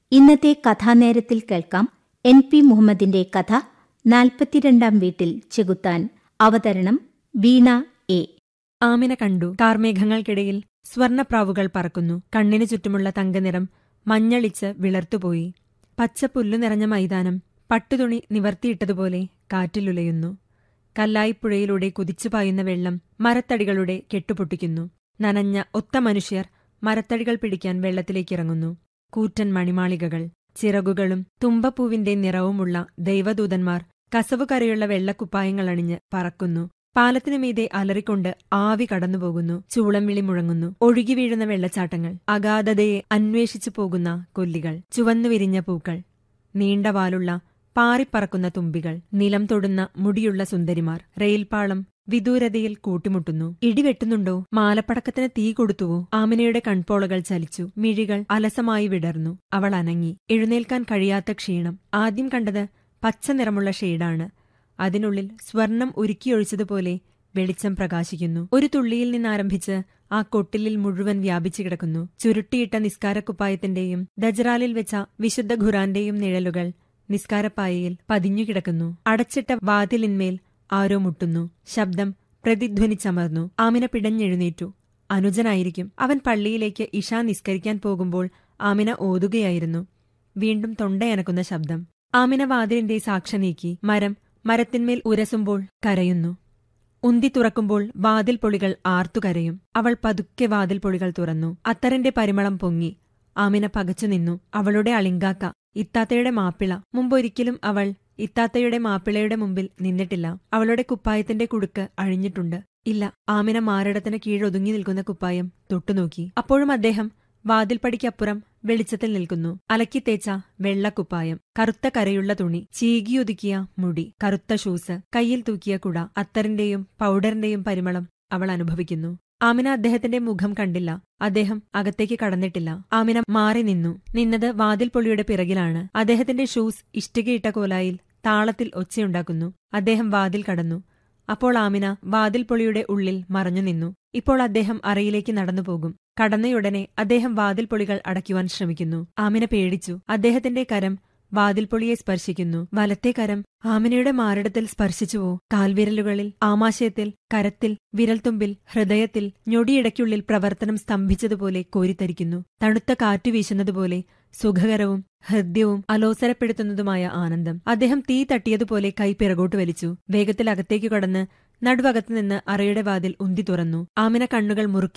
ഇന്നത്തെ കഥാനേരത്തിൽ കേൾക്കാം N P മുഹമ്മദിന്റെ കഥ നാൽപ്പത്തിരണ്ടാം വീട്ടിൽ ചെകുത്താൻ അവതരണം വീണ എ ആമിന കണ്ടു കാർമേഘങ്ങൾക്കിടയിൽ സ്വർണപ്രാവുകൾ പറക്കുന്നു കണ്ണിനു ചുറ്റുമുള്ള തങ്കനിറം മഞ്ഞളിച്ച് വിളർത്തുപോയി പച്ചപ്പുല്ലു നിറഞ്ഞ മൈതാനം പട്ടുതുണി നിവർത്തിയിട്ടതുപോലെ കാറ്റിലുലയുന്നു കല്ലായിപ്പുഴയിലൂടെ കുതിച്ചു പായുന്ന വെള്ളം മരത്തടികളുടെ കെട്ടുപൊട്ടിക്കുന്നു നനഞ്ഞ ഒത്ത മനുഷ്യർ മരത്തടികൾ പിടിക്കാൻ വെള്ളത്തിലേക്കിറങ്ങുന്നു കൂറ്റൻ മണിമാളികകൾ ചിറകുകളും തുമ്പപ്പൂവിന്റെ നിറവുമുള്ള ദൈവദൂതന്മാർ കസവുകരയുള്ള വെള്ളക്കുപ്പായങ്ങളണിഞ്ഞ് പറക്കുന്നു പാലത്തിനു മീതെ അലറിക്കൊണ്ട് ആവി കടന്നുപോകുന്നു ചൂളം വിളി മുഴങ്ങുന്നു ഒഴുകി വീഴുന്ന വെള്ളച്ചാട്ടങ്ങൾ അഗാധതയെ അന്വേഷിച്ചു പോകുന്ന കൊല്ലികൾ ചുവന്നു വിരിഞ്ഞ പൂക്കൾ നീണ്ട വാലുള്ള പാറിപ്പറക്കുന്ന തുമ്പികൾ നിലം തൊടുന്ന മുടിയുള്ള സുന്ദരിമാർ റെയിൽപാളം വിദൂരതയിൽ കൂട്ടിമുട്ടുന്നു ഇടിവെട്ടുന്നുണ്ടോ മാലപ്പടക്കത്തിന് തീ കൊടുത്തുവോ ആമിനയുടെ കൺപോളകൾ ചലിച്ചു മിഴികൾ അലസമായി വിടർന്നു അവൾ അനങ്ങി എഴുന്നേൽക്കാൻ കഴിയാത്ത ക്ഷീണം ആദ്യം കണ്ടത് പച്ച നിറമുള്ള ഷെയ്ഡാണ് അതിനുള്ളിൽ സ്വർണം ഉരുക്കിയൊഴിച്ചതുപോലെ വെളിച്ചം പ്രകാശിക്കുന്നു ഒരു തുള്ളിയിൽ നിന്നാരംഭിച്ച് ആ കൊട്ടിലിൽ മുഴുവൻ വ്യാപിച്ചു കിടക്കുന്നു ചുരുട്ടിയിട്ട നിസ്കാരക്കുപ്പായത്തിന്റെയും ദജറാലിൽ വെച്ച വിശുദ്ധ ഖുറാന്റെയും നിഴലുകൾ നിസ്കാരപ്പായയിൽ പതിഞ്ഞുകിടക്കുന്നു അടച്ചിട്ട വാതിലിന്മേൽ ആരോ മുട്ടുന്നു ശബ്ദം പ്രതിധ്വനിച്ചമർന്നു ആമിന പിടഞ്ഞെഴുന്നേറ്റു അനുജനായിരിക്കും അവൻ പള്ളിയിലേക്ക് ഇഷ നിസ്കരിക്കാൻ പോകുമ്പോൾ ആമിന ഓതുകയായിരുന്നു വീണ്ടും തൊണ്ടയനക്കുന്ന ശബ്ദം ആമിന വാതിലിന്റെ സാക്ഷ നീക്കി മരം മരത്തിന്മേൽ ഉരസുമ്പോൾ കരയുന്നു ഉന്തി തുറക്കുമ്പോൾ വാതിൽ പൊളികൾ ആർത്തുകരയും അവൾ പതുക്കെ വാതിൽ പൊളികൾ തുറന്നു അത്തറിന്റെ പരിമളം പൊങ്ങി ആമിന പകച്ചു നിന്നു അവളുടെ അളിങ്കാക്ക ഇത്താത്തയുടെ മാപ്പിള മുമ്പൊരിക്കലും അവൾ ഇത്താത്തയുടെ മാപ്പിളയുടെ മുമ്പിൽ നിന്നിട്ടില്ല അവളുടെ കുപ്പായത്തിന്റെ കുടുക്ക് അഴിഞ്ഞിട്ടുണ്ട് ഇല്ല ആമിന മാരടത്തിന് കീഴൊതുങ്ങി നിൽക്കുന്ന കുപ്പായം തൊട്ടുനോക്കി അപ്പോഴും അദ്ദേഹം വാതിൽപ്പടിക്കപ്പുറം വെളിച്ചത്തിൽ നിൽക്കുന്നു അലക്കിത്തേച്ച വെള്ളക്കുപ്പായം കറുത്ത കരയുള്ള തുണി ചീകിയൊതുക്കിയ മുടി കറുത്ത ഷൂസ് കയ്യിൽ തൂക്കിയ കുട അത്തറിന്റെയും പൗഡറിന്റെയും പരിമളം അവൾ അനുഭവിക്കുന്നു ആമിന അദ്ദേഹത്തിന്റെ മുഖം കണ്ടില്ല അദ്ദേഹം അകത്തേക്ക് കടന്നിട്ടില്ല ആമിന മാറി നിന്നു നിന്നത് വാതിൽ പൊളിയുടെ പിറകിലാണ് അദ്ദേഹത്തിന്റെ ഷൂസ് ഇഷ്ടികയിട്ട കോലായിൽ താളത്തിൽ ഒച്ചയുണ്ടാക്കുന്നു അദ്ദേഹം വാതിൽ കടന്നു അപ്പോൾ ആമിന വാതിൽ പൊളിയുടെ ഉള്ളിൽ മറഞ്ഞു നിന്നു ഇപ്പോൾ അദ്ദേഹം അറയിലേക്ക് നടന്നു പോകും കടന്നയുടനെ അദ്ദേഹം വാതിൽ പൊളികൾ അടയ്ക്കുവാൻ ശ്രമിക്കുന്നു ആമിന പേടിച്ചു അദ്ദേഹത്തിന്റെ കരം വാതിൽപ്പൊളിയെ സ്പർശിക്കുന്നു വലത്തെ കരം ആമിനയുടെ മാറിടത്തിൽ സ്പർശിച്ചുവോ കാൽവിരലുകളിൽ ആമാശയത്തിൽ കരത്തിൽ വിരൽത്തുമ്പിൽ ഹൃദയത്തിൽ ഞൊടിയിടയ്ക്കുള്ളിൽ പ്രവർത്തനം സ്തംഭിച്ചതുപോലെ കോരിത്തരിക്കുന്നു തണുത്ത കാറ്റു വീശുന്നതുപോലെ സുഖകരവും ഹൃദ്യവും അലോസരപ്പെടുത്തുന്നതുമായ ആനന്ദം അദ്ദേഹം തീ തട്ടിയതുപോലെ കൈ പിറകോട്ട് വലിച്ചു വേഗത്തിൽ അകത്തേക്കു കടന്ന് നടുവകത്തുനിന്ന് അറയുടെ വാതിൽ ഉന്തി തുറന്നു ആമിന കണ്ണുകൾ മുറുക്കി